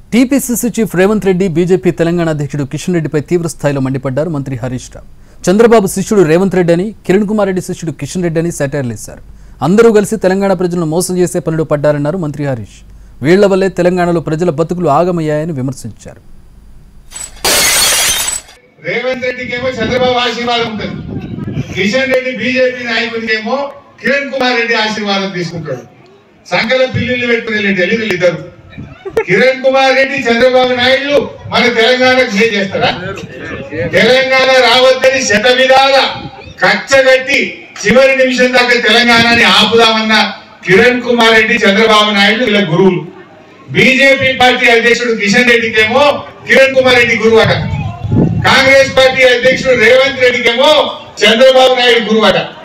TPCC chief Revanth Reddy BJP Telangana అధ్యక్షుడు కిషన్ రెడ్డిపై తీవ్ర స్థాయిలో మండిపడ్డారు మంత్రి హరీష్ రావు చంద్రబాబు శిష్యుడు రేవంత్ రెడ్డి అని కిరణ్ కుమార్ రెడ్డి శిష్యుడు కిషన్ రెడ్డి అని సెటైర్లు వేశారు అందరూ కలిసి తెలంగాణ ప్రజలను మోసం చేసే పనులు పడ్డారన్నారు మంత్రి హరీష్ వీళ్ల వల్లే తెలంగాణలో ప్రజల బతుకులు ఆగమయ్యాయని విమర్శించారు రేవంత్ రెడ్డికి ఏమో చంద్రబాబు ఆశీర్వాదం ఉంటుంది కిషన్ రెడ్డి బీజేపీ నాయకుడికి ఏమో కిరణ్ కుమార్ రెడ్డి ఆశీర్వాదం తీసుకుంటాడు సంకల పిల్లులు పెట్టుకుని ఢిల్లీలు ఇద్దరు కిరణ్ కుమార్ రెడ్డి చంద్రబాబు నాయుడు మన తెలంగాణకు ఏం చేస్తారా తెలంగాణ రావద్దని శత విధాల కచ్చగట్టి చివరి నిమిషం దాకా తెలంగాణని ఆపుదామన్న కిరణ్ కుమార్ రెడ్డి చంద్రబాబు నాయుడు ఇలా గురువులు బీజేపీ పార్టీ అధ్యక్షుడు కిషన్ రెడ్డికి ఏమో కిరణ్ కుమార్ రెడ్డి గురువు అట కాంగ్రెస్ పార్టీ అధ్యక్షుడు రేవంత్ రెడ్డికి ఏమో చంద్రబాబు నాయుడు గురువు అట